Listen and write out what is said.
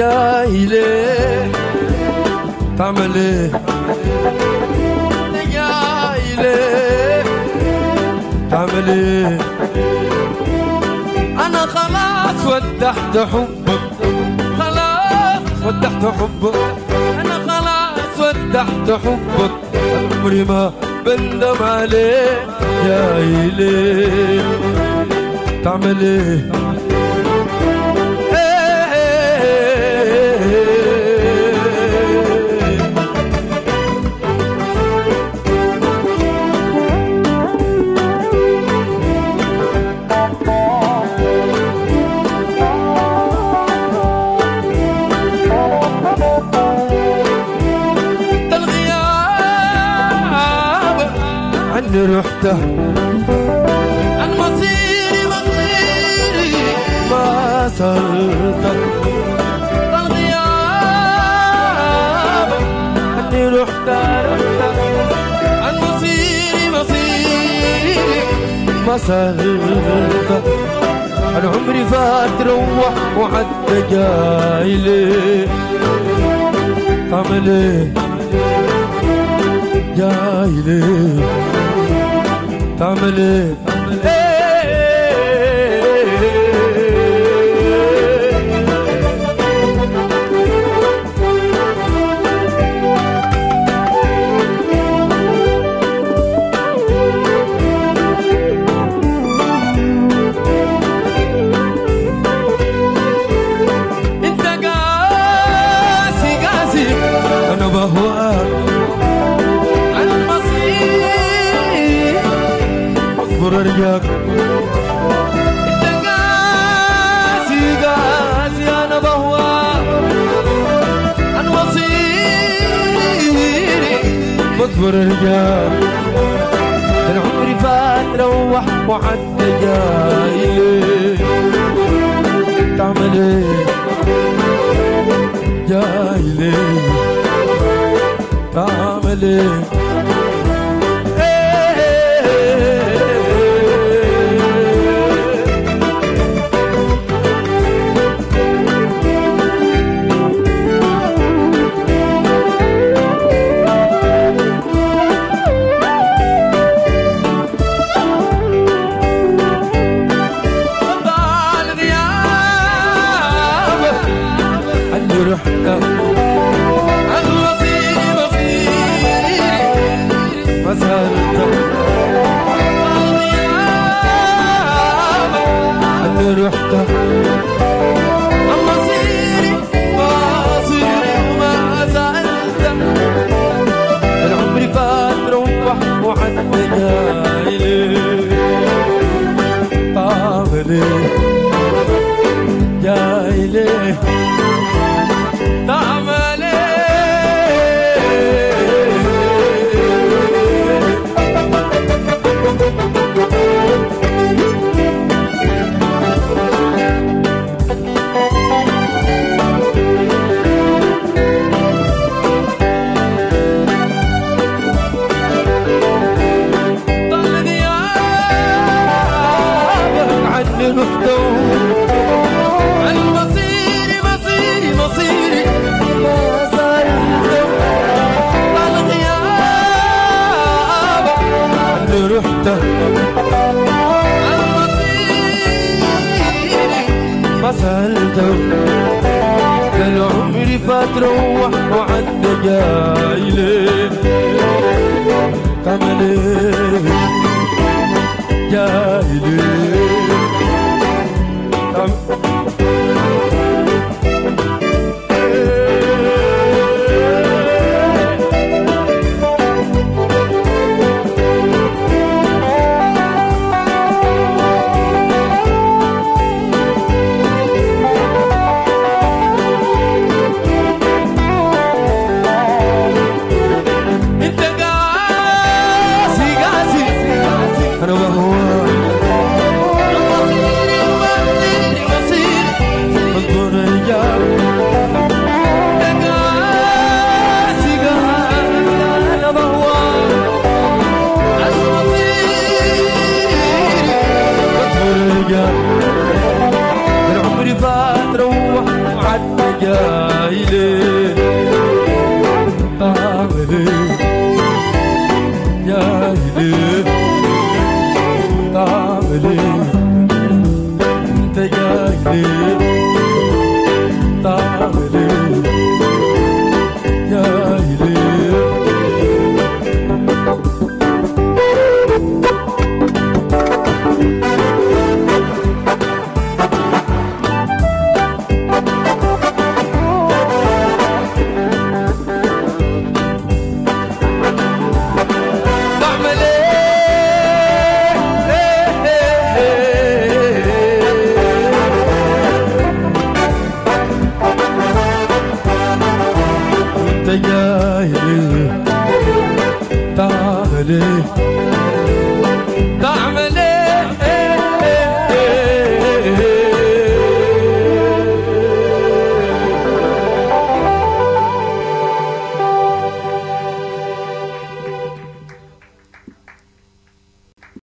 جاي ليه تعمل ايه جاي ليه تعمل ايه انا خلاص ودحت حبك خلاص ودحت حبك انا خلاص ودحت حبك عمري ما بندم عليه جاي ليه تعمل ايه عني رحته عن مصيري مصيري ما صرت الغياب عني رحته عن مصيري مصيري ما صرت عن عمري فات روح وعدى جاي ليه تعمل ايه جاي ليه تعمل ايه انت قاسي قاسي انا بهواك المصير اصبر ارجاك انت قاسي قاسي انا بهواك عن مصيري بصبر ارجاك كان عمري فات روح وعدى جاي تعمل ايه جاي ليه تعمل ايه ضاع الغياب عني رحت عن مصيري مصيري ما زالت الغياب عني رحت عن مصيري مصيري ما زالت العمر فات روح وعدى جاي تعمل ايه جاي ليه تعمل ايه ضل غيابك عني مفتوح عن مصيري مصيري مصيري ما صار ضل غيابك عني رحت عن مصيري ما سألته كان عمري فات روح وعدى جاي ليه تعمل ايه جاي ليه تعمل انت قاسي قاسي انا بهواك جايلي تعملي جايلي تعملي انت جايلي تعملي جايلي بعمل ايه وانت جاي تعمل ايه